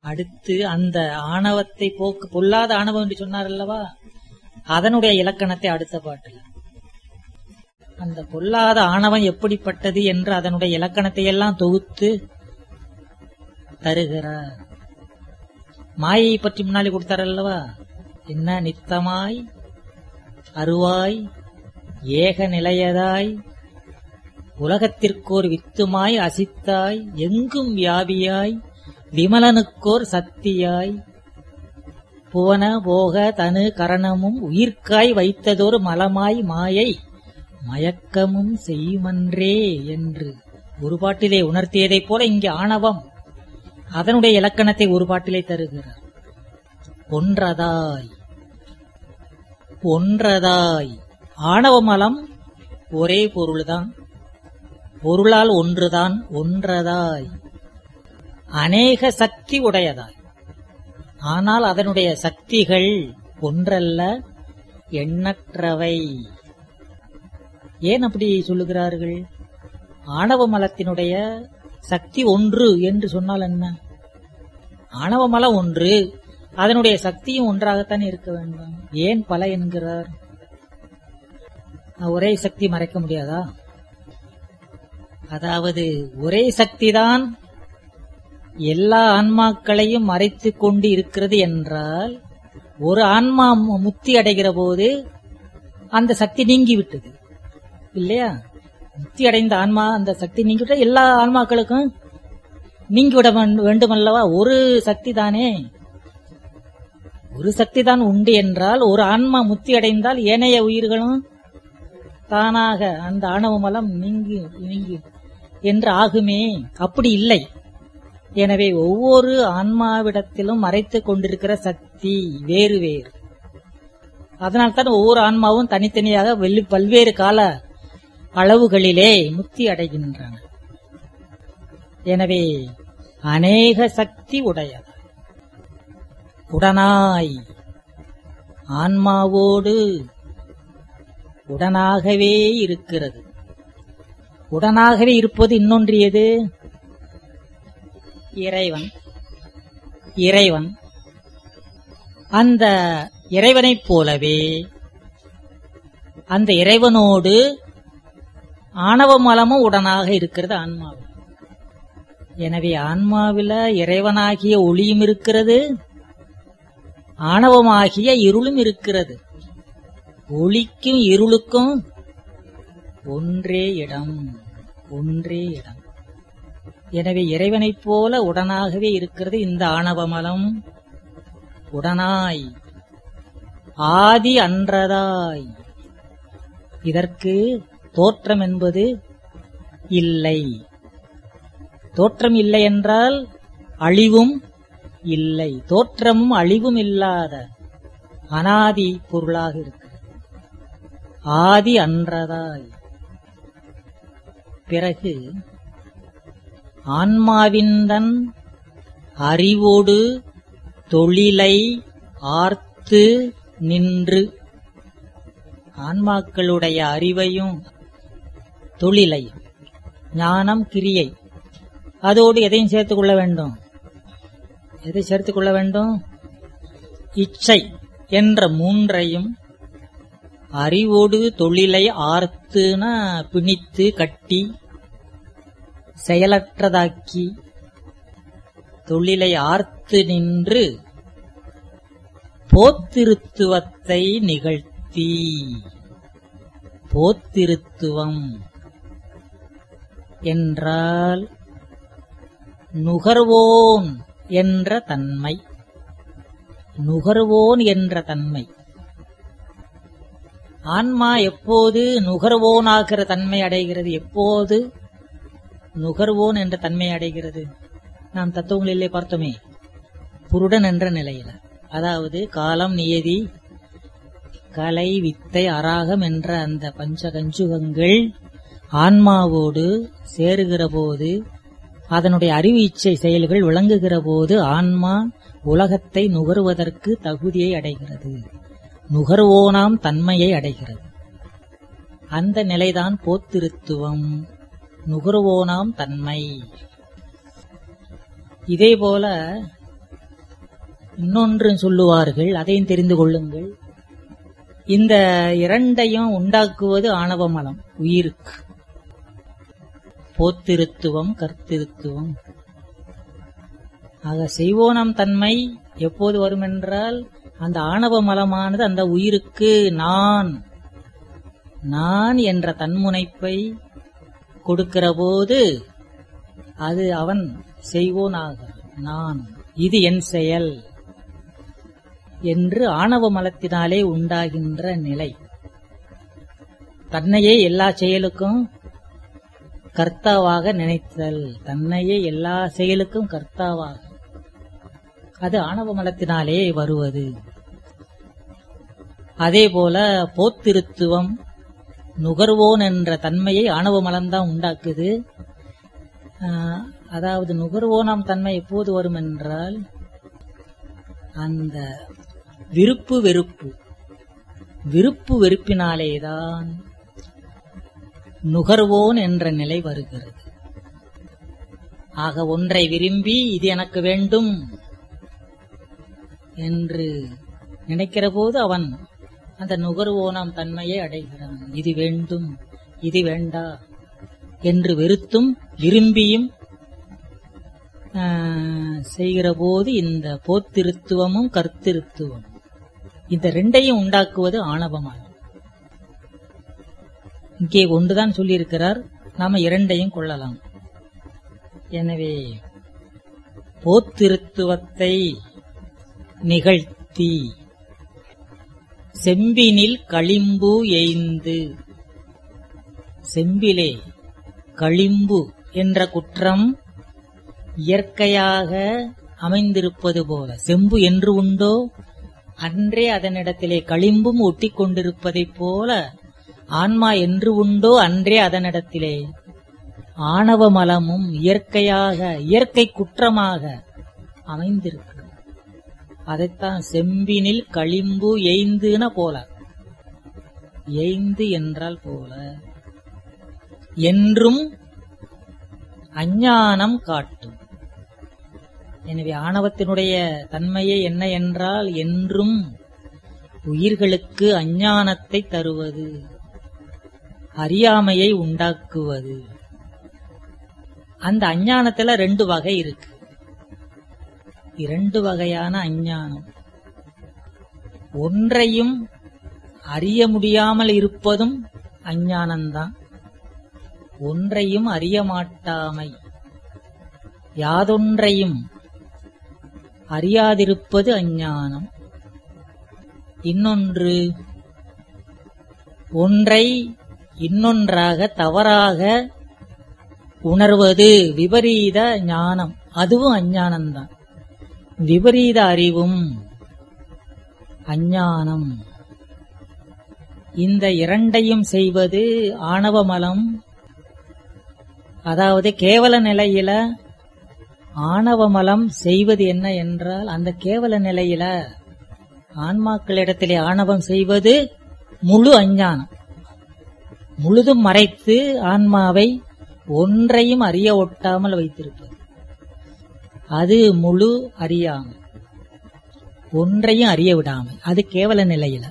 அடுத்து அந்த ஆணவத்தை போக்கு பொல்லாத ஆணவம் என்று சொன்னார் அல்லவா அதனுடைய இலக்கணத்தை அடுத்த பாட்டுல அந்த பொல்லாத ஆணவம் எப்படிப்பட்டது என்று அதனுடைய இலக்கணத்தை எல்லாம் தொகுத்து தருகிறார் மாயை பற்றி முன்னாடி கொடுத்தார் அல்லவா என்ன நித்தமாய் அருவாய் ஏக நிலையதாய் உலகத்திற்கோர் வித்துமாய் அசித்தாய் எங்கும் வியாபியாய் விமலனுக்கோர் சக்தியாய் புவன போக தனு கரணமும் உயிர்க்காய் வைத்ததொரு மலமாய் மாயை மயக்கமும் செய்யுமன்றே என்று ஒரு பாட்டிலே உணர்த்தியதைப் போல இங்கே ஆணவம் அதனுடைய இலக்கணத்தை ஒரு பாட்டிலே தருகிறார் ஒன்றதாய் ஒன்றதாய் ஆணவ மலம் ஒரே பொருள்தான் பொருளால் ஒன்றுதான் ஒன்றதாய் அநேக சக்தி உடையதாய் ஆனால் அதனுடைய சக்திகள் ஒன்றல்ல எண்ணற்றவை ஏன் அப்படி சொல்லுகிறார்கள் ஆணவ மலத்தினுடைய சக்தி ஒன்று என்று சொன்னால் என்ன ஆணவ மலம் ஒன்று அதனுடைய சக்தியும் ஒன்றாகத்தான் இருக்க வேண்டும் ஏன் பல என்கிறார் ஒரே சக்தி மறைக்க முடியாதா அதாவது ஒரே சக்திதான் எல்லா ஆன்மாக்களையும் மறைத்துக் கொண்டு இருக்கிறது என்றால் ஒரு ஆன்மா மு- முக்தி அடைகிற போது அந்த சக்தி நீங்கி விட்டது இல்லையா முக்தி அடைந்த ஆன்மா அந்த சக்தி நீங்கிவிட்ட எல்லா ஆன்மாக்களுக்கும் நீங்கிவிட வேண்டு- வேண்டுமல்லவா ஒரு சக்தி தானே ஒரு சக்தி தான் உண்டு என்றால் ஒரு ஆன்மா முக்தி அடைந்தால் ஏனைய உயிர்களும் தானாக அந்த ஆணவ மலம் நீங்கி நீங்கி என்று ஆகுமே அப்படி இல்லை எனவே ஒவ்வொரு ஆன்மாவிடத்திலும் மறைத்துக் கொண்டிருக்கிற சக்தி வேறு வேறு அதனால்தான் ஒவ்வொரு ஆன்மாவும் தனித்தனியாக வெள்ளி- பல்வேறு கால அளவுகளிலே முக்தி அடைகின்றன எனவே அநேக சக்தி உடையது உடனாய் ஆன்மாவோடு உடனாகவே இருக்கிறது உடனாகவே இருப்பது இன்னொன்று எது இறைவன் இறைவன் அந்த இறைவனைப் போலவே அந்த இறைவனோடு ஆணவ மலமும் உடனாக இருக்கிறது ஆன்மாவில் எனவே ஆன்மாவில இறைவனாகிய ஒளியும் இருக்கிறது ஆணவமாகிய இருளும் இருக்கிறது ஒளிக்கும் இருளுக்கும் ஒன்றே இடம் ஒன்றே இடம் எனவே இறைவனைப் போல உடனாகவே இருக்கிறது இந்த ஆணவமலம் உடனாய் ஆதி அன்றதாய் இதற்கு தோற்றம் என்பது இல்லை தோற்றம் இல்லை என்றால் அழிவும் இல்லை தோற்றமும் அழிவும் இல்லாத அனாதி பொருளாக இருக்கு ஆதி அன்றதாய் பிறகு ஆன்மாவின்தன் அறிவோடு தொழிலை ஆர்த்து நின்று ஆன்மாக்களுடைய அறிவையும் தொழிலையும் ஞானம் கிரியை அதோடு எதையும் சேர்த்துக் கொள்ள வேண்டும் எதை சேர்த்துக் கொள்ள வேண்டும் இச்சை என்ற மூன்றையும் அறிவோடு தொழிலை ஆர்த்துன பிணித்து கட்டி செயலற்றதாக்கி தொழிலை ஆர்த்து நின்று போத்திருத்துவத்தை நிகழ்த்தி போத்திருத்துவம் என்றால் நுகர்வோன் என்ற தன்மை நுகர்வோன் என்ற தன்மை ஆன்மா எப்போது நுகர்வோனாகிற தன்மை அடைகிறது எப்போது நுகர்வோன் என்ற தன்மை அடைகிறது நாம் தத்துவங்களிலே பார்த்தோமே புருடன் என்ற நிலையில அதாவது காலம் நியதி கலை வித்தை அராகம் என்ற அந்த பஞ்சகஞ்சுகங்கள் ஆன்மாவோடு சேருகிற போது அதனுடைய அறிவு இச்சை செயல்கள் விளங்குகிற போது ஆன்மா உலகத்தை நுகருவதற்கு தகுதியை அடைகிறது நுகர்வோனாம் தன்மையை அடைகிறது அந்த நிலைதான் போத்திருத்துவம் நுகர்வோனாம் தன்மை இதேபோல இன்னொன்று சொல்லுவார்கள் அதையும் தெரிந்து கொள்ளுங்கள் இந்த இரண்டையும் உண்டாக்குவது ஆணவ மலம் உயிருக்கு போத்திருத்துவம் கர்த்திருத்துவம் ஆக செய்வோனம் தன்மை எப்போது வரும் என்றால் அந்த ஆணவ மலமானது அந்த உயிருக்கு நான் நான் என்ற தன்முனைப்பை கொடுக்கிற போது அது அவன் செய்வோனாக நான் இது என் செயல் என்று ஆணவ மலத்தினாலே உண்டாகின்ற நிலை தன்னையே எல்லா செயலுக்கும் கர்த்தாவாக நினைத்தல் தன்னையே எல்லா செயலுக்கும் கர்த்தாவாக அது ஆணவ மலத்தினாலே வருவது அதே போல போத்திருத்துவம் நுகர்வோன் என்ற தன்மையை ஆணவ மலம்தான் உண்டாக்குது ஆஹ், அதாவது நுகர்வோனாம் தன்மை எப்போது வரும் என்றால் அந்த விருப்பு வெறுப்பு விருப்பு வெறுப்பினாலேதான் நுகர்வோன் என்ற நிலை வருகிறது ஆக ஒன்றை விரும்பி இது எனக்கு வேண்டும் என்று நினைக்கிற போது அவன் அந்த நுகர்வோனாம் தன்மையை அடைகிறான் இது வேண்டும் இது வேண்டா என்று வெறுத்தும் விரும்பியும் ஆஹ், செய்கிற போது இந்த போத்திருத்துவமும் கர்த்திருத்துவம் இந்த ரெண்டையும் உண்டாக்குவது ஆணவமாகும் இங்கே ஒன்றுதான் சொல்லியிருக்கிறார் நாம இரண்டையும் கொள்ளலாம் எனவே போத்திருத்துவத்தை நிகழ்த்தி செம்பினில் களிம்பு எய்ந்து செம்பிலே களிம்பு என்ற குற்றம் இயற்கையாக அமைந்திருப்பது போல செம்பு என்று உண்டோ அன்றே அதனிடத்திலே களிம்பும் ஒட்டிக் கொண்டிருப்பதைப் போல ஆன்மா என்று உண்டோ அன்றே அதனிடத்திலே ஆணவ மலமும் இயற்கையாக இயற்கை குற்றமாக அமைந்திருக்கிறது அதைத்தான் செம்பினில் களிம்பு எய்ந்துன போல எய்ந்து என்றால் போல என்றும் அஞ்ஞானம் காட்டும் எனவே ஆணவத்தினுடைய தன்மையே என்ன என்றால் என்றும் உயிர்களுக்கு அஞ்ஞானத்தை தருவது அறியாமையை உண்டாக்குவது அந்த அஞ்ஞானத்துல ரெண்டு வகை இருக்கு இரண்டு வகையான அஞ்ஞானம் ஒன்றையும் அறிய முடியாமல் இருப்பதும் அஞ்ஞானம்தான் ஒன்றையும் அறிய மாட்டாமை யாதொன்றையும் அறியாதிருப்பது அஞ்ஞானம் இன்னொன்று ஒன்றை இன்னொன்றாக தவறாக உணர்வது விபரீத ஞானம் அதுவும் அஞ்ஞானம்தான் விபரீத அறிவும் அஞ்ஞானம் இந்த இரண்டையும் செய்வது ஆணவ மலம் அதாவது கேவல நிலையில ஆணவ மலம் செய்வது என்ன என்றால் அந்த கேவல நிலையில ஆன்மாக்களிடத்திலே ஆணவம் செய்வது முழு அஞ்ஞானம் முழுதும் மறைத்து ஆன்மாவை ஒன்றையும் அறிய ஒட்டாமல் வைத்திருப்பது அது முழு அறியாமை ஒன்றையும் அறிய விடாமல் அது கேவல நிலையில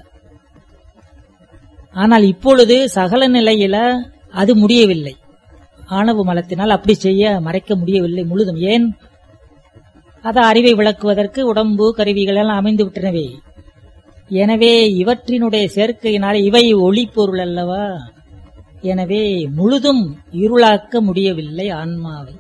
ஆனால் இப்பொழுது சகல நிலையில அது முடியவில்லை ஆணவ மலத்தினால் அப்படி செய்ய மறைக்க முடியவில்லை முழுதும் ஏன் அது அறிவை விளக்குவதற்கு உடம்பு கருவிகள் எல்லாம் அமைந்து விட்டனவே எனவே இவற்றினுடைய சேர்க்கையினால் இவை ஒளி பொருள் அல்லவா எனவே முழுதும் இருளாக்க முடியவில்லை ஆன்மாவை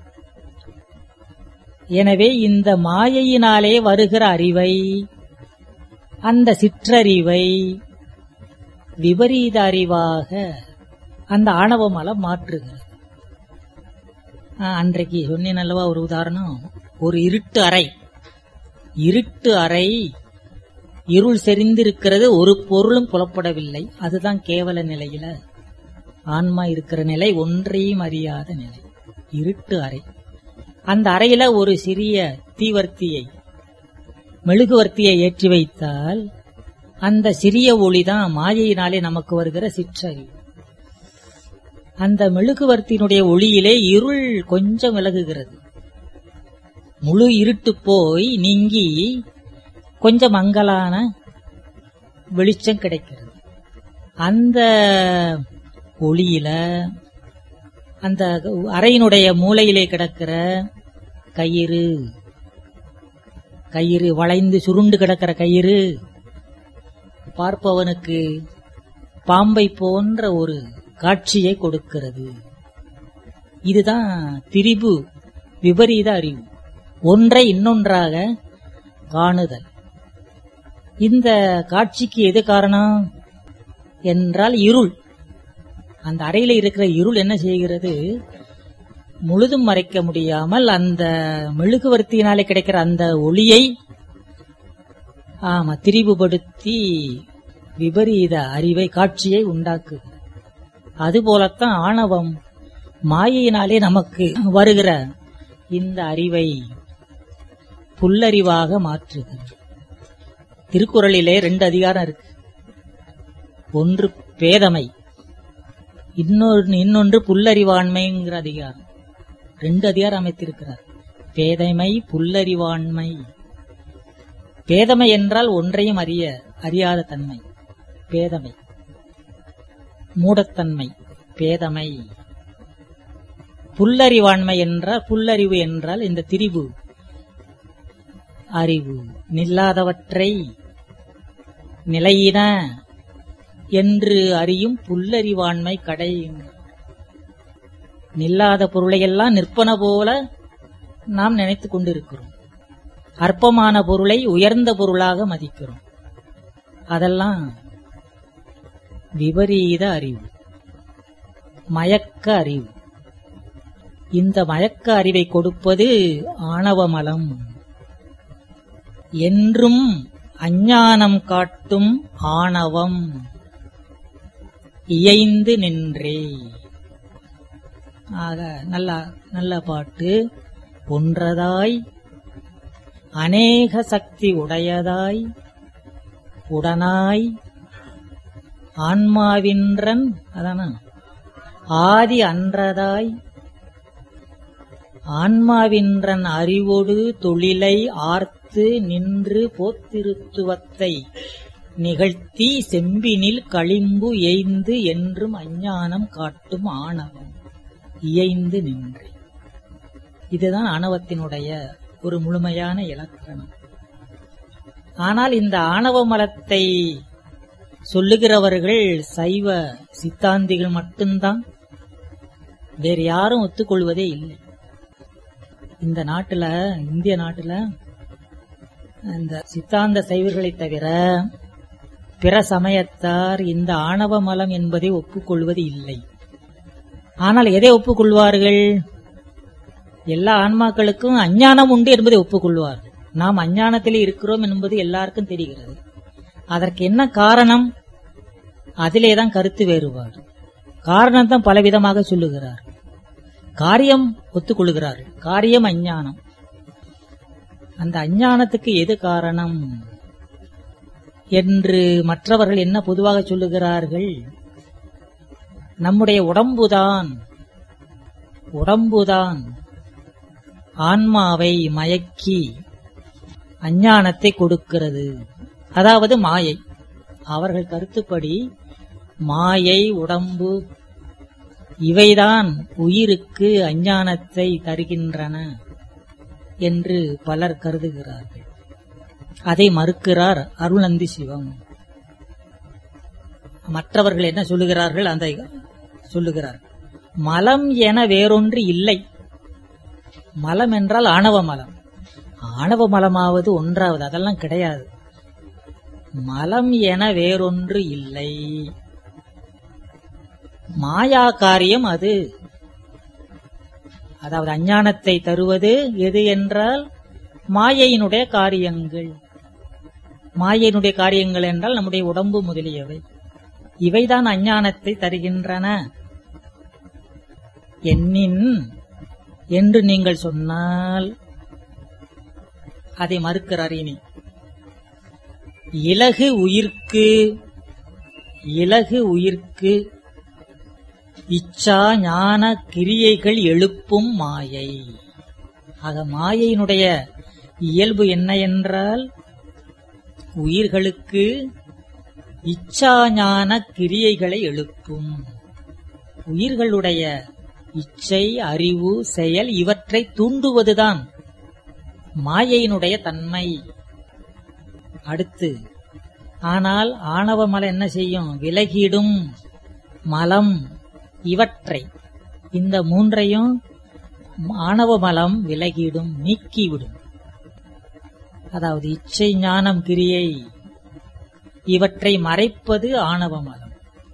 எனவே இந்த மாயையினாலே வருகிற அறிவை அந்த சிற்றறிவை விபரீத அறிவாக அந்த ஆணவ மலம் மாற்றுகிறது ஆ, அன்றைக்கு சொன்னேன் அல்லவா ஒரு உதாரணம் ஒரு இருட்டு அறை இருட்டு அறை இருள் செறிந்திருக்கிறது ஒரு பொருளும் புலப்படவில்லை அதுதான் கேவல நிலையில ஆன்மா இருக்கிற நிலை ஒன்றையும் அறியாத நிலை இருட்டு அறை அந்த அறையில ஒரு சிறிய தீவர்த்தியை மெழுகுவர்த்தியை ஏற்றி வைத்தால் அந்த சிறிய ஒளிதான் மாயையினாலே நமக்கு வருகிற சிற்றறிவு அந்த மெழுகுவர்த்தியினுடைய ஒளியிலே இருள் கொஞ்சம் விலகுகிறது முழு இருட்டு போய் நீங்கி கொஞ்சம் மங்கலான வெளிச்சம் கிடைக்கிறது அந்த ஒளியில அந்த அறையினுடைய மூலையிலே கிடக்கிற கயிறு கயிறு வளைந்து சுருண்டு கிடக்கிற கயிறு பார்ப்பவனுக்கு பாம்பை போன்ற ஒரு காட்சியை கொடுக்கிறது இதுதான் திரிபு விபரீத அறிவு ஒன்றை இன்னொன்றாக காணுதல் இந்த காட்சிக்கு எது காரணம் என்றால் இருள் அந்த அறையில இருக்கிற இருள் என்ன செய்கிறது முழுதும் மறைக்க முடியாமல் அந்த மெழுகுவர்த்தியினாலே கிடைக்கிற அந்த ஒளியை ஆமா திரிவுபடுத்தி விபரீத அறிவை காட்சியை உண்டாக்குகிறது அதுபோலத்தான் ஆணவம் மாயையினாலே நமக்கு வருகிற இந்த அறிவை புல்லறிவாக மாற்றுகிறது திருக்குறளிலே ரெண்டு அதிகாரம் இருக்கு ஒன்று பேதமை இன்னொன்று இன்னொன்று புல்லறிவாண்மைங்கிற அதிகாரம் ரெண்டு அதிகாரம் அமைத்திருக்கிறார் பேதைமை புல்லறிவாண்மை பேதமை என்றால் ஒன்றையும் அறிய அறியாத தன்மை பேதமை மூடத்தன்மை பேதமை புல்லறிவாண்மை என்றால் புல்லறிவு என்றால் இந்த திரிவு அறிவு நில்லாதவற்றை நிலையின என்று அறியும் புல்லறிவாண்மை கடை நில்லாத பொருளையெல்லாம் நிற்பன போல நாம் நினைத்துக் கொண்டிருக்கிறோம் அற்பமான பொருளை உயர்ந்த பொருளாக மதிக்கிறோம் அதெல்லாம் விபரீத அறிவு மயக்க அறிவு இந்த மயக்க அறிவை கொடுப்பது ஆணவமலம் என்றும் அஞ்ஞானம் காட்டும் ஆணவம் இயைந்து நின்றே ஆக நல்ல நல்ல பாட்டு ஒன்றதாய் அநேக சக்தி உடையதாய் உடனாய் ஆன்மாவின்றன் அதான ஆதி அன்றதாய் ஆன்மாவின்றன் அறிவொடு தொழிலை ஆர்த்து நின்று போத்திருத்துவத்தை நிகழ்த்தி செம்பினில் களிம்பு எய்ந்து என்றும் அஞ்ஞானம் காட்டும் ஆணவம் இயைந்து நின்று இதுதான் ஆணவத்தினுடைய ஒரு முழுமையான இலக்கணம் ஆனால் இந்த ஆணவ மலத்தை சொல்லுகிறவர்கள் சைவ சித்தாந்திகள் மட்டும்தான் வேறு யாரும் ஒத்துக்கொள்வதே இல்லை இந்த நாட்டுல இந்திய நாட்டுல இந்த சித்தாந்த சைவர்களை தவிர பிற சமயத்தார் இந்த ஆணவ மலம் என்பதை ஒப்புக்கொள்வது இல்லை ஆனால் எதை ஒப்புக்கொள்வார்கள் எல்லா ஆன்மாக்களுக்கும் அஞ்ஞானம் உண்டு என்பதை ஒப்புக்கொள்வார்கள் நாம் அஞ்ஞானத்திலே இருக்கிறோம் என்பது எல்லாருக்கும் தெரிகிறது அதற்கு என்ன காரணம் அதிலேதான் கருத்து வேறுபாடு காரணம் தான் பலவிதமாக சொல்லுகிறார் காரியம் ஒத்துக்கொள்கிறார்கள் காரியம் அஞ்ஞானம் அந்த அஞ்ஞானத்துக்கு எது காரணம் என்று மற்றவர்கள் என்ன பொதுவாக சொல்லுகிறார்கள் நம்முடைய உடம்புதான் உடம்புதான் ஆன்மாவை மயக்கி அஞ்ஞானத்தை கொடுக்கிறது அதாவது மாயை அவர்கள் கருத்துப்படி மாயை உடம்பு இவைதான் உயிருக்கு அஞ்ஞானத்தை தருகின்றன என்று பலர் கருதுகிறார்கள் அதை மறுக்கிறார் அருள்நந்தி சிவம் மற்றவர்கள் என்ன சொல்லுகிறார்கள் அந்த சொல்லுகிறார் மலம் என வேறொன்று இல்லை மலம் என்றால் ஆணவ மலம் ஆணவ மலமாவது ஒன்றாவது அதெல்லாம் கிடையாது மலம் என வேறொன்று இல்லை மாயா காரியம் அது அதாவது அஞ்ஞானத்தை தருவது எது என்றால் மாயையினுடைய காரியங்கள் மாயையினுடைய காரியங்கள் என்றால் நம்முடைய உடம்பு முதலியவை இவைதான் அஞ்ஞானத்தை தருகின்றன என்னின் என்று நீங்கள் சொன்னால் அதை மறுக்கிறார் இனி இலகு உயிர்க்கு இலகு உயிர்க்கு இச்சா ஞான கிரியைகள் எழுப்பும் மாயை ஆக மாயையினுடைய இயல்பு என்ன என்றால் உயிர்களுக்கு இச்சாஞான கிரியைகளை எழுப்பும் உயிர்களுடைய இச்சை அறிவு செயல் இவற்றை தூண்டுவதுதான் மாயையினுடைய தன்மை அடுத்து ஆனால் ஆணவ மலம் என்ன செய்யும் விலகிடும் மலம் இவற்றை இந்த மூன்றையும் ஆணவ மலம் விலகிடும் நீக்கிவிடும் அதாவது இச்சை ஞானம் கிரியை இவற்றை மறைப்பது ஆணவ மலம்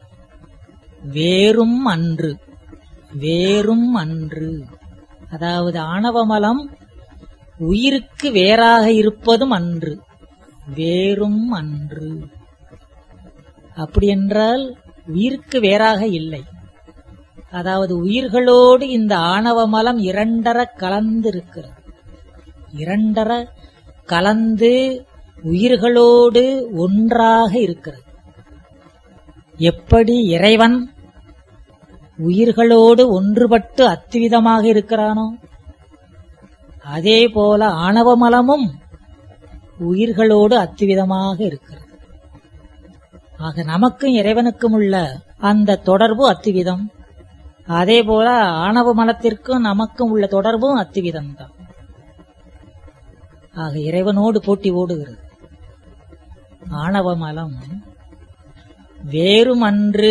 வேறும் அன்று வேறும் அன்று அதாவது ஆணவ மலம் உயிருக்கு வேறாக இருப்பதும் அன்று வேறும் அன்று அப்படி என்றால் உயிருக்கு வேறாக இல்லை அதாவது உயிர்களோடு இந்த ஆணவ மலம் இரண்டர கலந்திருக்கிறது இரண்டர கலந்து உயிர்களோடு ஒன்றாக இருக்கிறது எப்படி இறைவன் உயிர்களோடு ஒன்றுபட்டு அத்விதமாக இருக்கிறானோ அதே போல ஆணவ மலமும் உயிர்களோடு அத்விதமாக இருக்கிறது ஆக நமக்கும் இறைவனுக்கும் உள்ள அந்த தொடர்பு அத்துவிதம் அதே போல ஆணவ மலத்திற்கும் நமக்கும் உள்ள தொடர்பும் அத்துவிதம் தான் ஆக இறைவனோடு போட்டி ஓடுகிறது ஆணவ மலம் வேறும் அன்று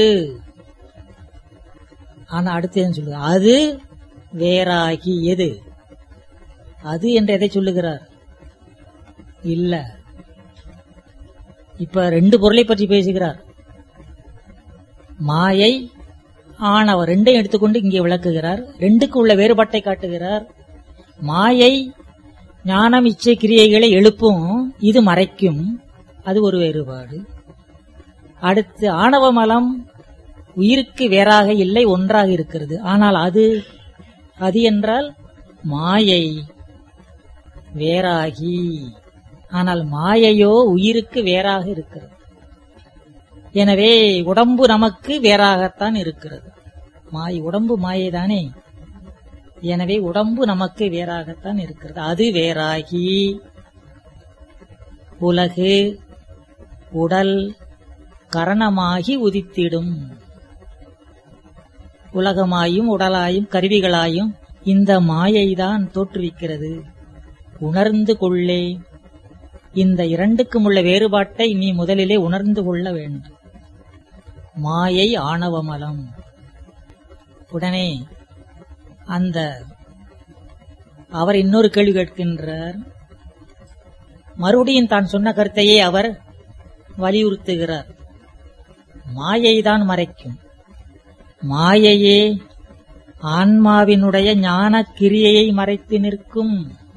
ஆனா அடுத்து என்ன சொல்லுது அது வேறாகி எது அது என்று எதை சொல்லுகிறார் இல்ல இப்ப ரெண்டு பொருளை பற்றி பேசுகிறார் மாயை ஆணவ ரெண்டையும் எடுத்துக்கொண்டு இங்கே விளக்குகிறார் ரெண்டுக்கு உள்ள வேறுபாட்டை காட்டுகிறார் மாயை ஞானம் இச்சை கிரியைகளை எழுப்பும் இது மறைக்கும் அது ஒரு வேறுபாடு அடுத்து ஆணவ மலம் உயிருக்கு வேறாக இல்லை ஒன்றாக இருக்கிறது ஆனால் அது அது என்றால் மாயை வேறாகி ஆனால் மாயையோ உயிருக்கு வேறாக இருக்கிறது எனவே உடம்பு நமக்கு வேறாகத்தான் இருக்கிறது மாய் உடம்பு மாயைதானே எனவே உடம்பு நமக்கு வேறாகத்தான் இருக்கிறது அது வேறாகி உலகு உடல் கரணமாகி உதித்திடும் உலகமாயும் உடலாயும் கருவிகளாயும் இந்த மாயைதான் தோற்றுவிக்கிறது உணர்ந்து கொள்ளே இந்த இரண்டுக்கும் உள்ள வேறுபாட்டை நீ முதலிலே உணர்ந்து கொள்ள வேண்டும் மாயை ஆணவமலம் உடனே அந்த அவர் இன்னொரு கேள்வி கேட்கின்றார் மறுபடியும் தான் சொன்ன கருத்தையே அவர் வலியுறுத்துகிறார் மாயைதான் மறைக்கும் மாயையே ஆன்மாவினுடைய ஞான கிரியையை மறைத்து நிற்கும்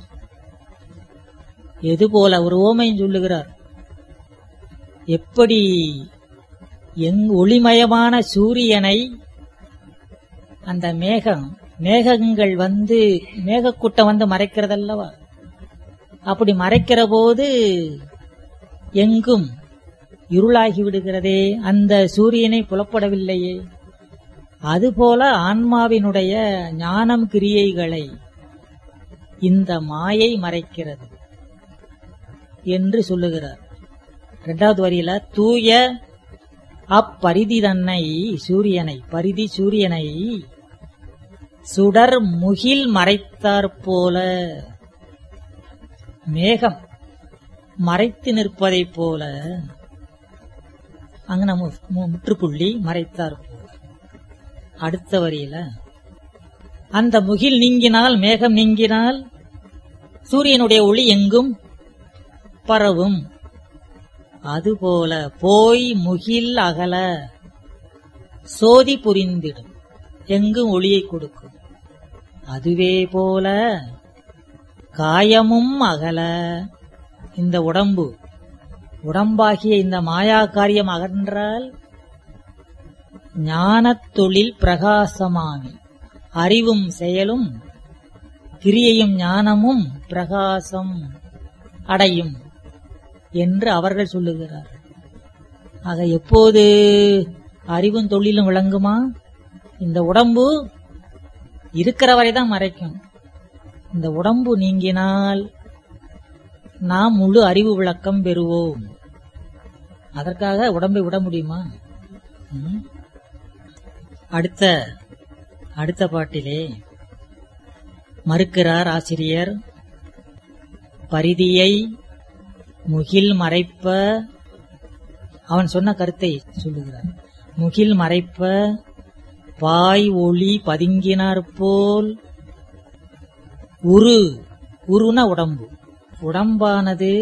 எது போல ஒரு ஓமையும் சொல்லுகிறார் எப்படி எங் ஒளிமயமான சூரியனை அந்த மேகம் மேகங்கள் வந்து மேகக்கூட்டம் வந்து மறைக்கிறதல்லவா அப்படி மறைக்கிற போது எங்கும் இருளாகி விடுகிறதே அந்த சூரியனை புலப்படவில்லையே அதுபோல ஆன்மாவினுடைய ஞானம் கிரியைகளை இந்த மாயை மறைக்கிறது என்று சொல்லுகிறார் இரண்டாவது வரியில தூய அப்பரிதி தன்னை சூரியனை பரிதி சூரியனை சுடர் முகில் மறைத்தாற் போல மேகம் மறைத்து நிற்பதைப் போல அங்க நம்ம மு- முற்றுப்புள்ளி மறைத்தார் போல அடுத்த வரியில அந்த முகில் நீங்கினால் மேகம் நீங்கினால் சூரியனுடைய ஒளி எங்கும் பரவும் அதுபோல போய் முகில் அகல சோதி புரிந்திடும் எங்கும் ஒளியை கொடுக்கும் அதுவே போல காயமும் அகல இந்த உடம்பு உடம்பாகிய இந்த மாயா காரியம் அகன்றால் ஞானத் தொழில் பிரகாசமாமி அறிவும் செயலும் கிரியையும் ஞானமும் பிரகாசம் அடையும் என்று அவர்கள் சொல்லுகிறார் ஆக எப்போது அறிவும் தொழிலும் விளங்குமா இந்த உடம்பு இருக்கிற வரைதான் மறைக்கும் இந்த உடம்பு நீங்கினால் நாம் முழு அறிவு விளக்கம் பெறுவோம் அதற்காக உடம்பை விட முடியுமா ம்? அடுத்த அடுத்த பாட்டிலே மறுக்கிறார் ஆசிரியர் பரிதியை முகில் மறைப்ப அவன் சொன்ன கருத்தை சொல்லுகிறார் முகில் மறைப்ப பாய் ஒளி பதுங்கினார் போல் உரு உருன உடம்பு உடம்பானது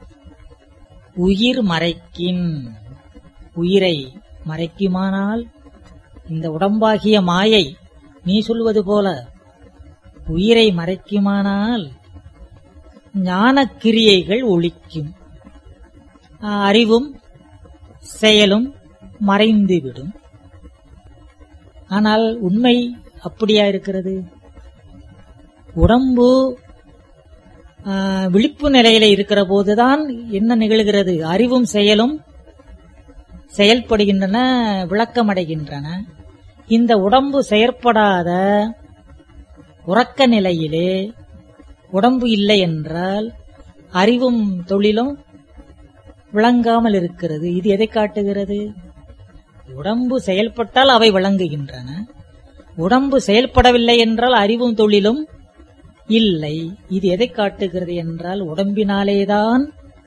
உயிர் மறைக்கின் உயிரை மறைக்குமானால் இந்த உடம்பாகிய மாயை நீ சொல்வது போல உயிரை மறைக்குமானால் ஞானக்கிரியைகள் ஒழிக்கும் அறிவும் செயலும் மறைந்துவிடும் ஆனால் உண்மை அப்படியா இருக்கிறது உடம்பு ஆ, விழிப்பு நிலையில இருக்கிற போதுதான் என்ன நிகழ்கிறது அறிவும் செயலும் செயல்படுகின்றன விளக்கமடைகின்றன இந்த உடம்பு செயற்படாத உறக்க நிலையிலே உடம்பு இல்லை என்றால் அறிவும் தொழிலும் விளங்காமல் இருக்கிறது இது எதை காட்டுகிறது உடம்பு செயல்பட்டால் அவை விளங்குகின்றன உடம்பு செயல்படவில்லை என்றால் அறிவும் தொழிலும் இல்லை இது எதை காட்டுகிறது என்றால் உடம்பினாலேதான்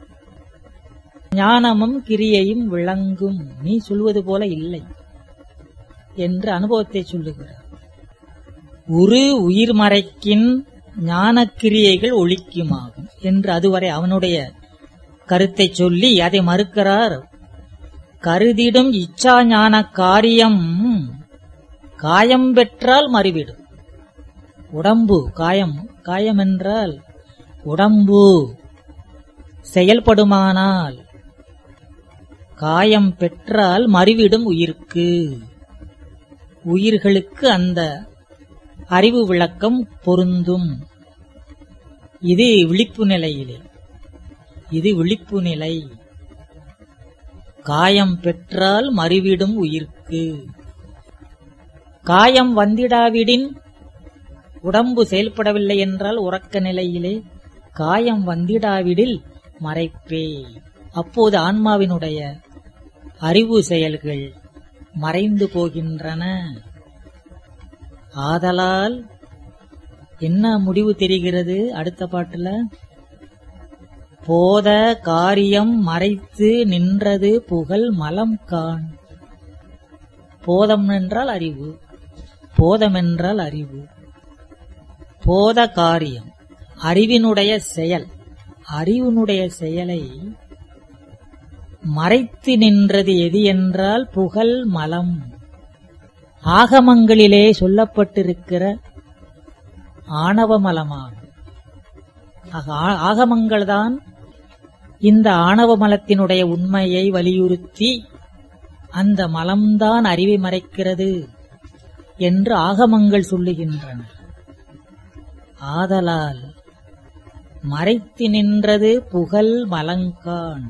ஞானமும் கிரியையும் விளங்கும் நீ சொல்வது போல இல்லை என்று அனுபவத்தை சொல்லுகிறார் உரு உயிர் மறைக்கின் ஞானக்கிரியைகள் ஒழிக்குமாகும் என்று அதுவரை அவனுடைய கருத்தை சொல்லி அதை மறுக்கிறார் கருதிடும் இச்சா ஞான காரியம் காயம் பெற்றால் மறுவிடும் உடம்பு காயம் காயம் என்றால் உடம்பு செயல்படுமானால் காயம் பெற்றால் மறுவிடும் உயிர்க்கு உயிர்களுக்கு அந்த அறிவு விளக்கம் பொருந்தும் இது விழிப்பு நிலையிலே இது விழிப்பு நிலை காயம் பெற்றால் மறுவிடும் உயிர்க்கு காயம் வந்திடாவிடின் உடம்பு செயல்படவில்லை என்றால் உறக்க நிலையிலே காயம் வந்திடாவிடில் மறைப்பே அப்போது ஆன்மாவினுடைய அறிவு செயல்கள் மறைந்து போகின்றன ஆதலால் என்ன முடிவு தெரிகிறது அடுத்த பாட்டுல போத காரியம் மறைத்து நின்றது புகழ் மலம் காண் போதம் என்றால் அறிவு போதம் என்றால் அறிவு போத காரியம் அறிவினுடைய செயல் அறிவினுடைய செயலை மறைத்து நின்றது எது என்றால் புகழ் மலம் ஆகமங்களிலே சொல்லப்பட்டிருக்கிற ஆணவ மலமாகும் ஆக, ஆ- ஆகமங்கள்தான் இந்த ஆணவ மலத்தினுடைய உண்மையை வலியுறுத்தி அந்த மலம்தான் அறிவை மறைக்கிறது என்று ஆகமங்கள் சொல்லுகின்றன ஆதலால் மறைத்து நின்றது புகழ் மலங்கான்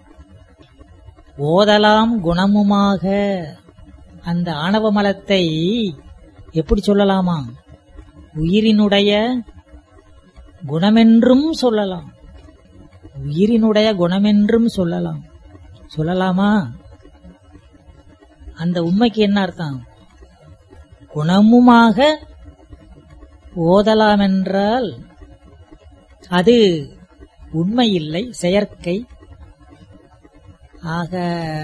ஓதலாம் குணமுமாக அந்த ஆணவ மலத்தை எப்படி சொல்லலாமா உயிரினுடைய குணமென்றும் சொல்லலாம் உயிரினுடைய குணமென்றும் சொல்லலாம் சொல்லலாமா அந்த உண்மைக்கு என்ன அர்த்தம் குணமுமாக ஓதலாம் என்றால் அது உண்மை இல்லை செயற்கை ஆக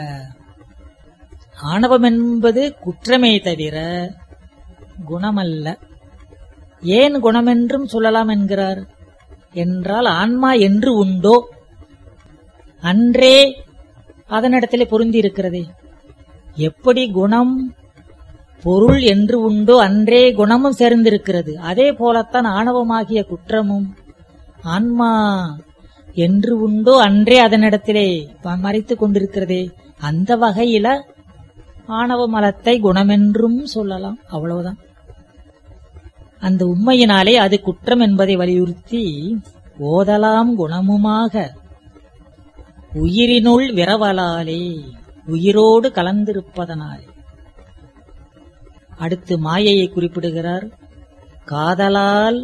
ஆணவம் என்பது குற்றமே தவிர குணமல்ல ஏன் குணமென்றும் சொல்லலாம் என்கிறார் என்றால் ஆன்மா என்று உண்டோ அன்றே அதனிடத்திலே பொருந்தி இருக்கிறதே எப்படி குணம் பொருள் என்று உண்டோ அன்றே குணமும் சேர்ந்திருக்கிறது அதே போலத்தான் ஆணவமாகிய குற்றமும் ஆன்மா என்று உண்டோ அன்றே அதனிடத்திலே ப- மறைத்துக் கொண்டிருக்கிறதே அந்த வகையில ஆணவ மலத்தை குணமென்றும் சொல்லலாம் அவ்வளவுதான் அந்த உண்மையினாலே அது குற்றம் என்பதை வலியுறுத்தி ஓதலாம் குணமுமாக உயிரினுள் விரவலாலே உயிரோடு கலந்திருப்பதனாலே அடுத்து மாயையை குறிப்பிடுகிறார் காதலால்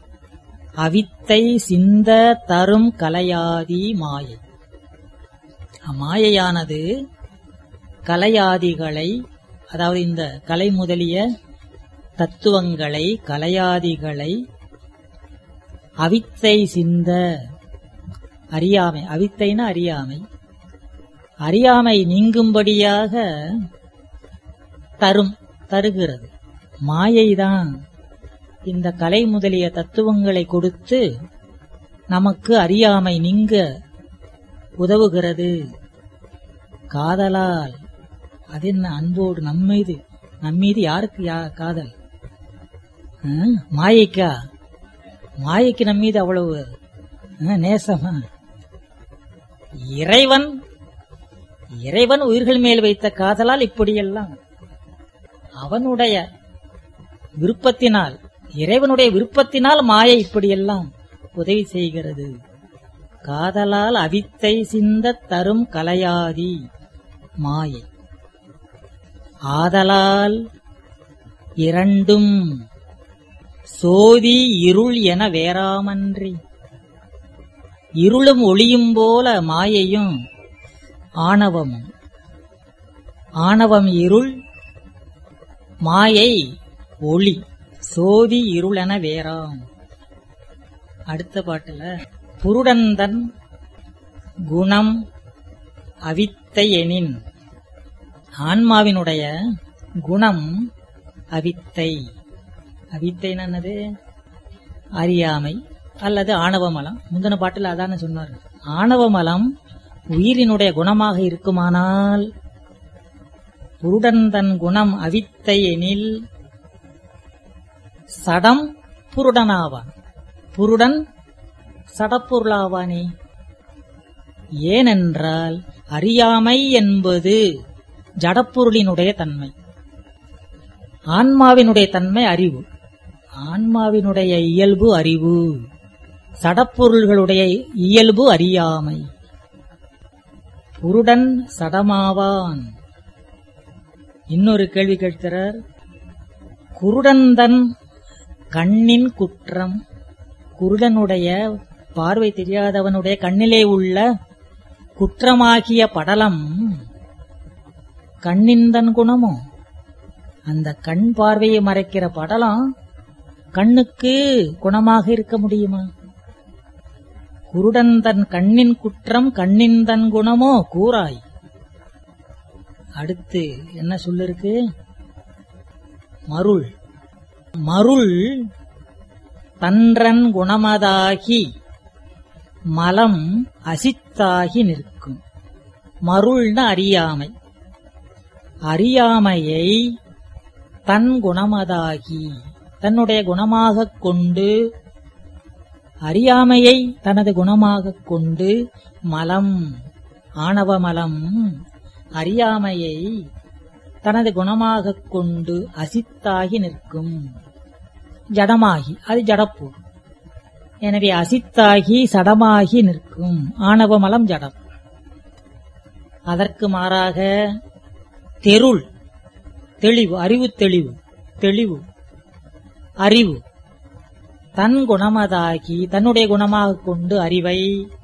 அவித்தை சிந்த தரும் கலையாதி மாயை மாயையானது கலையாதிகளை அதாவது இந்த கலை முதலிய தத்துவங்களை கலையாதிகளை அவித்தை சிந்த அறியாமை அவித்தைனா அறியாமை அறியாமை நீங்கும்படியாக தரும் தருகிறது மாயைதான் இந்த கலை முதலிய தத்துவங்களை கொடுத்து நமக்கு அறியாமை நீங்க உதவுகிறது காதலால் அது என்ன அன்போடு நம்மீது நம்மீது யாருக்கு யா காதல் ஆ? மாயைக்கா மாயைக்கு நம்மீது அவ்வளவு ஆ, நேசமா இறைவன் இறைவன் உயிர்கள் மேல் வைத்த காதலால் இப்படியெல்லாம் அவனுடைய விருப்பத்தினால் இறைவனுடைய விருப்பத்தினால் மாயை இப்படியெல்லாம் உதவி செய்கிறது காதலால் அவித்தை சிந்த தரும் கலையாதி மாயை ஆதலால் இரண்டும் சோதி இருள் என வேறாமன்றி இருளும் ஒளியும் போல மாயையும் ஆணவமும் ஆணவம் இருள் மாயை ஒளி சோதி இருள் என வேறாம் அடுத்த பாட்டுல புருடந்தன் குணம் அவித்தை எனின் ஆன்மாவினுடைய குணம் அவித்தை அவித்தைன்னா என்னது அறியாமை அல்லது ஆணவமலம் முந்தின பாட்டில் அதானே சொன்னார் ஆணவமலம் உயிரினுடைய குணமாக இருக்குமானால் புருடன் தன் குணம் அவித்தை எனில் சடம் புருடனாவான் புருடன் சடப்பொருளாவானே ஏனென்றால் அறியாமை என்பது ஜடப்பொருளினுடைய தன்மை ஆன்மாவினுடைய தன்மை அறிவு ஆன்மாவினுடைய இயல்பு அறிவு சடப்பொருள்களுடைய இயல்பு அறியாமை புருடன் சடமாவான் இன்னொரு கேள்வி கேட்கிறார் குருடன்தன் கண்ணின் குற்றம் குருடனுடைய பார்வை தெரியாதவனுடைய கண்ணிலே உள்ள குற்றமாகிய படலம் கண்ணின்தன் குணமோ அந்த கண் பார்வையை மறைக்கிற படலம் கண்ணுக்கு குணமாக இருக்க முடியுமா குருடன் தன் கண்ணின் குற்றம் கண்ணின் தன் குணமோ கூறாய் அடுத்து என்ன சொல்லிருக்கு மருள் மருள் தன்றன் குணமதாகி மலம் அசித்தாகி நிற்கும் மருள்ன அறியாமை அறியாமையை தன் குணமதாகி தன்னுடைய குணமாகக் கொண்டு அறியாமையை தனது குணமாகக் கொண்டு மலம் ஆணவ மலம் அறியாமையை தனது குணமாகக் கொண்டு அசித்தாகி நிற்கும் ஜடமாகி அது ஜடப்பூர் எனவே அசித்தாகி சடமாகி நிற்கும் ஆணவ மலம் ஜடம் அதற்கு மாறாக தெருள் தெளிவு அறிவு தெளிவு தெளிவு அறிவு தன் குணமதாகி தன்னுடைய குணமாக கொண்டு அறிவை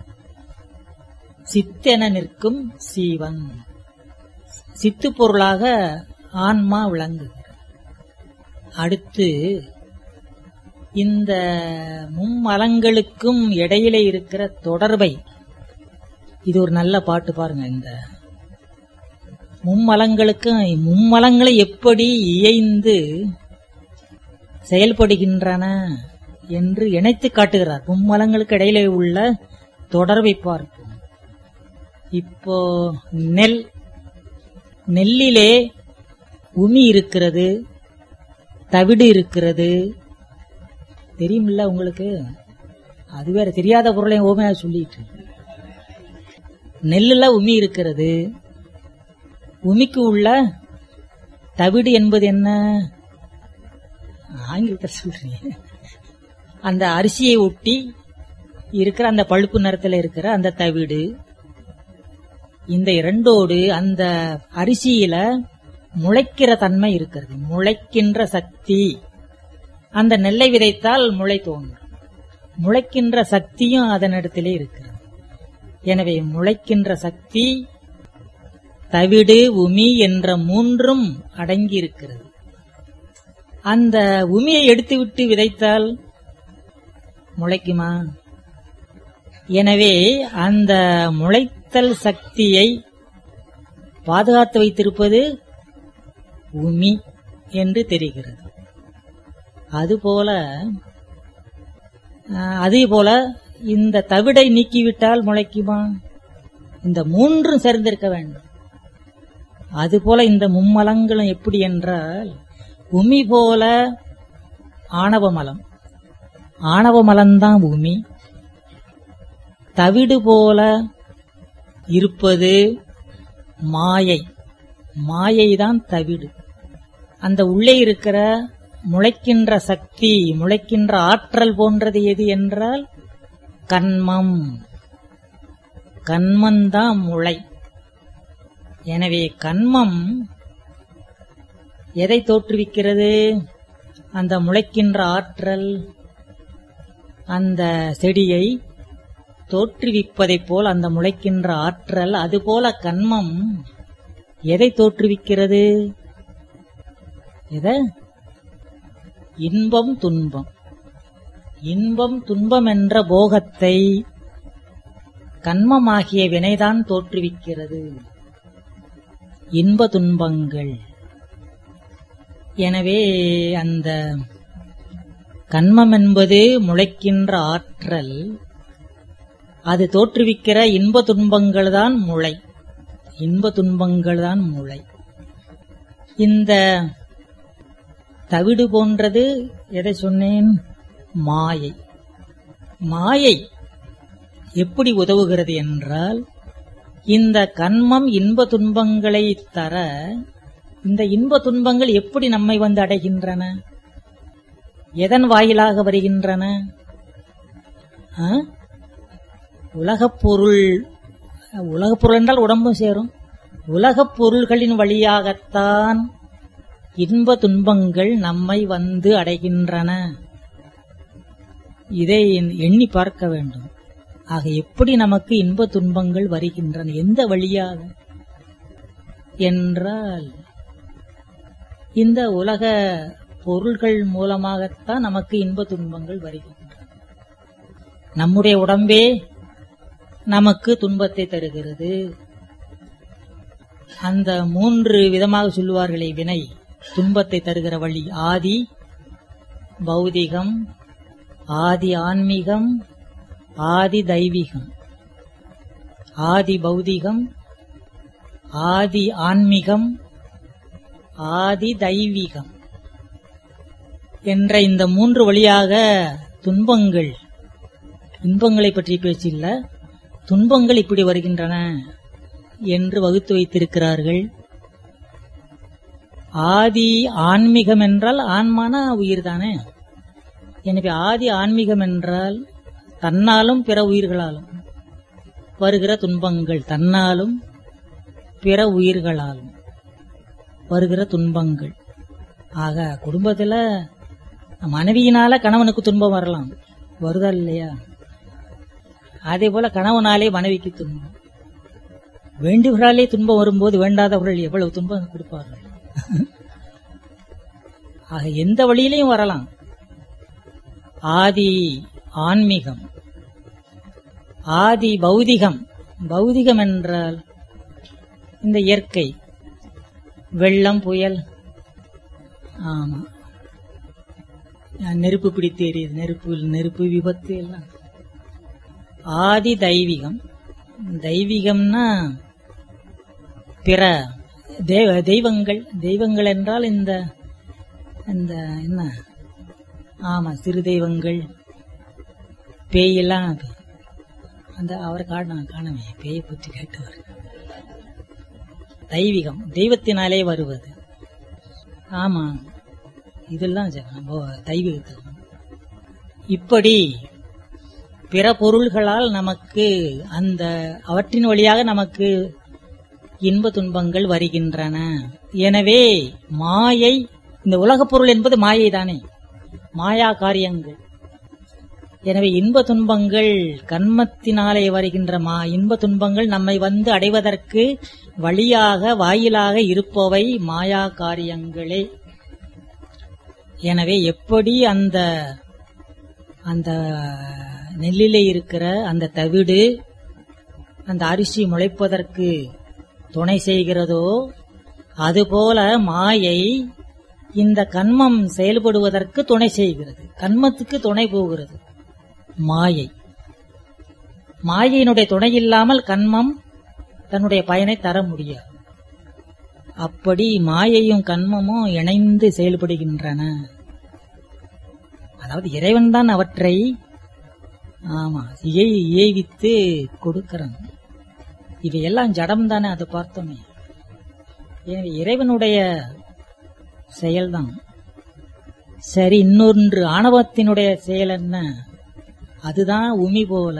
சித்தென நிற்கும் சீவன் சித்து பொருளாக ஆன்மா விளங்குகிறது அடுத்து இந்த மும்மலங்களுக்கும் இடையிலே இருக்கிற தொடர்பை இது ஒரு நல்ல பாட்டு பாருங்க இந்த மும்மலங்களுக்கும் மும்மலங்களை எப்படி இயைந்து செயல்படுகின்றன என்று இணைத்து காட்டுகிறார் மும்மலங்களுக்கு இடையிலே உள்ள தொடர்பை பார்ப்போம் இப்போ நெல் நெல்லிலே உமி இருக்கிறது தவிடு இருக்கிறது தெரியுமில்ல உங்களுக்கு அது வேற தெரியாத பொருளை ஓமையா சொல்லிட்டு நெல்லுல உமி இருக்கிறது உமிக்கு உள்ள தவிடு என்பது என்ன ஆங்கிலத்தில் சொல்றீங்க அந்த அரிசியை ஒட்டி இருக்கிற அந்த பழுப்பு நிறத்தில் இருக்கிற அந்த தவிடு இந்த இரண்டோடு அந்த அரிசியில முளைக்கிற தன்மை இருக்கிறது முளைக்கின்ற சக்தி அந்த நெல்லை விதைத்தால் முளை தோன்றும் முளைக்கின்ற சக்தியும் அதனிடத்திலே இருக்கிறது எனவே முளைக்கின்ற சக்தி தவிடு உமி என்ற மூன்றும் அடங்கியிருக்கிறது அந்த உமியை எடுத்துவிட்டு விதைத்தால் முளைக்குமா எனவே அந்த முளைத்தல் சக்தியை பாதுகாத்து வைத்திருப்பது உமி என்று தெரிகிறது அதுபோல அஹ், அதே போல இந்த தவிடை நீக்கிவிட்டால் முளைக்குமா இந்த மூன்றும் சேர்ந்திருக்க வேண்டும் அதுபோல இந்த மும்மலங்களும் எப்படி என்றால் உமி போல ஆணவ மலம் ஆணவ மலம்தான் உமி தவிடு போல இருப்பது மாயை மாயைதான் தவிடு அந்த உள்ளே இருக்கிற முளைக்கின்ற சக்தி முளைக்கின்ற ஆற்றல் போன்றது எது என்றால் கண்மம் கண்மந்தான் முளை எனவே கண்மம் எதை தோற்றுவிக்கிறது அந்த முளைக்கின்ற ஆற்றல் அந்த செடியை தோற்றுவிப்பதைப் போல் அந்த முளைக்கின்ற ஆற்றல் அதுபோல கண்மம் எதை தோற்றுவிக்கிறது எதை இன்பம் துன்பம் இன்பம் துன்பம் என்ற போகத்தை கண்மமாகிய வினைதான் தோற்றுவிக்கிறது இன்ப துன்பங்கள் எனவே அந்த கண்மம் என்பது முளைக்கின்ற ஆற்றல் அது தோற்றுவிக்கிற இன்ப துன்பங்கள் தான் முளை இன்ப துன்பங்கள் தான் முளை இந்த தவிடு போன்றது எதை சொன்னேன் மாயை மாயை எப்படி உதவுகிறது என்றால் இந்த கண்மம் இன்ப துன்பங்களை தர இந்த இன்ப துன்பங்கள் எப்படி நம்மை வந்து அடைகின்றன எதன் வாயிலாக வருகின்றன ஆ? உலகப் பொருள் உலகப் பொருள் என்றால் உடம்பும் சேரும் உலகப் பொருள்களின் வழியாகத்தான் இன்ப துன்பங்கள் நம்மை வந்து அடைகின்றன இதை எண்ணி பார்க்க வேண்டும் ஆக எப்படி நமக்கு இன்ப துன்பங்கள் வருகின்றன எந்த வழியாக என்றால் இந்த உலக பொருள்கள் மூலமாகத்தான் நமக்கு இன்ப துன்பங்கள் வருகின்றன நம்முடைய உடம்பே நமக்கு துன்பத்தை தருகிறது அந்த மூன்று விதமாக சொல்லுவார்களே வினை துன்பத்தை தருகிற வழி ஆதி பௌதிகம் ஆதி ஆன்மீகம் ஆதி தெய்வீகம் ஆதி பௌதிகம் ஆதி ஆன்மீகம் ஆதி தெய்வீகம் என்ற இந்த மூன்று வழியாக துன்பங்கள் இன்பங்களை பற்றி பேச்சில்ல துன்பங்கள் இப்படி வருகின்றன என்று வகுத்து வைத்திருக்கிறார்கள் ஆதி ஆன்மீகம் என்றால் ஆன்மான உயிர் தானே எனவே ஆதி ஆன்மீகம் என்றால் தன்னாலும் பிற உயிர்களாலும் வருகிற துன்பங்கள் தன்னாலும் பிற உயிர்களாலும் வருகிற துன்பங்கள் ஆக குடும்பத்துல மனைவியினால கணவனுக்கு துன்பம் வரலாம் வருதா இல்லையா அதே போல கணவனாலே மனைவிக்கு துன்பம் வேண்டுகிறாலே துன்பம் வரும்போது வேண்டாதவர்கள் எவ்வளவு துன்பம் கொடுப்பார்கள் ஆக எந்த வழியிலையும் வரலாம் ஆதி ஆன்மீகம் ஆதி பௌதிகம் பௌதிகம் என்றால் இந்த இயற்கை வெள்ளம் புயல் ஆமா நெருப்பு பிடித்து எரியுது நெருப்பு நெருப்பு விபத்து எல்லாம் ஆதி தெய்வீகம் தெய்வீகம்னா பிற தேவ தெய்வங்கள் தெய்வங்கள் என்றால் இந்த இந்த என்ன ஆமா சிறு தெய்வங்கள் பேயெல்லாம் அந்த அவரை காண காணவே பேயை பற்றி கேட்டவர் தெய்வீகம் தெய்வத்தினாலே வருவது ஆமா இதெல்லாம் தெய்வீகத்தில் இப்படி பிற பொருள்களால் நமக்கு அந்த அவற்றின் வழியாக நமக்கு இன்ப துன்பங்கள் வருகின்றன எனவே மாயை இந்த உலகப் பொருள் என்பது மாயை தானே மாயா காரியங்கள் எனவே இன்ப துன்பங்கள் கர்மத்தினாலே வருகின்ற மா இன்ப துன்பங்கள் நம்மை வந்து அடைவதற்கு வழியாக வாயிலாக இருப்பவை மாயா காரியங்களே எனவே எப்படி அந்த அந்த நெல்லிலே இருக்கிற அந்த தவிடு அந்த அரிசி முளைப்பதற்கு துணை செய்கிறதோ அதுபோல மாயை இந்த கண்மம் செயல்படுவதற்கு துணை செய்கிறது கண்மத்துக்கு துணை போகிறது மாயை மாயையினுடைய துணை இல்லாமல் கண்மம் தன்னுடைய பயனை தர முடியாது அப்படி மாயையும் கண்மமும் இணைந்து செயல்படுகின்றன அதாவது இறைவன் தான் அவற்றை ஆமா ஏய் ஏவித்து கொடுக்கிறான் இவையெல்லாம் ஜடம் தானே அதை பார்த்தோமே எனவே இறைவனுடைய செயல்தான் சரி இன்னொன்று ஆணவத்தினுடைய செயல் என்ன அதுதான் உமி போல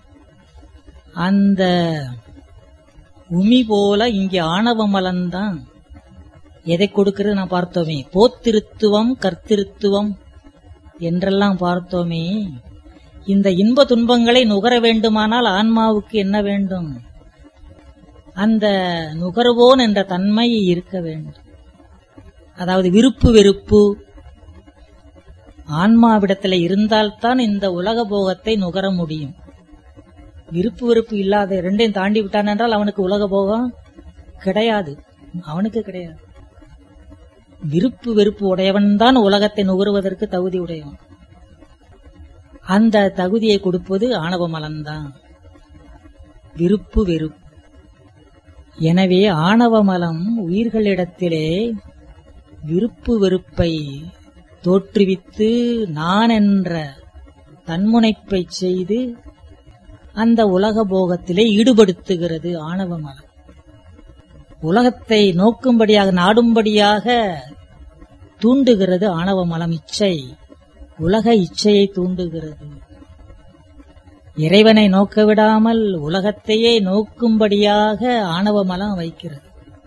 அந்த உமி போல இங்கே ஆணவ மலன்தான் எதை கொடுக்கிறது நான் பார்த்தோமே போத்திருத்துவம் கர்த்திருத்துவம் என்றெல்லாம் பார்த்தோமே இந்த இன்ப துன்பங்களை நுகர வேண்டுமானால் ஆன்மாவுக்கு என்ன வேண்டும் அந்த நுகர்வோன் என்ற தன்மை இருக்க வேண்டும் அதாவது விருப்பு வெறுப்பு ஆன்மாவிடத்தில் இருந்தால்தான் இந்த உலக போகத்தை நுகர முடியும் விருப்பு வெறுப்பு இல்லாத ரெண்டையும் தாண்டி விட்டான் என்றால் அவனுக்கு உலக போகம் கிடையாது அவனுக்கு கிடையாது விருப்பு வெறுப்பு உடையவன் தான் உலகத்தை நுகருவதற்கு தகுதி உடையவன் அந்த தகுதியை கொடுப்பது ஆணவ மலம்தான் விருப்பு வெறுப்பு எனவே ஆணவ மலம் உயிர்களிடத்திலே விருப்பு வெறுப்பை தோற்றுவித்து நான் என்ற தன்முனைப்பை செய்து அந்த உலக போகத்திலே ஈடுபடுத்துகிறது ஆணவ மலம் உலகத்தை நோக்கும்படியாக நாடும்படியாக தூண்டுகிறது ஆணவ மலம் இச்சை உலக இச்சையை தூண்டுகிறது இறைவனை நோக்க விடாமல் உலகத்தையே நோக்கும்படியாக ஆணவ மலம் வைக்கிறது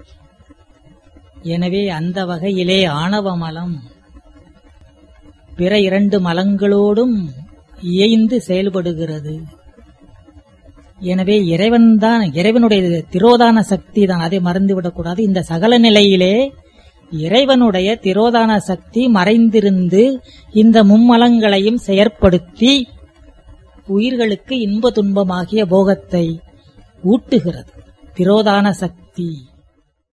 எனவே அந்த வகையிலே ஆணவ மலம் பிற இரண்டு மலங்களோடும் இயைந்து செயல்படுகிறது எனவே இறைவன்தான் இறைவனுடைய திரோதான சக்தி தான் அதை மறந்துவிடக்கூடாது இந்த சகல நிலையிலே இறைவனுடைய திரோதான சக்தி மறைந்திருந்து இந்த மும்மலங்களையும் செயற்படுத்தி உயிர்களுக்கு இன்ப துன்பமாகிய போகத்தை ஊட்டுகிறது திரோதான சக்தி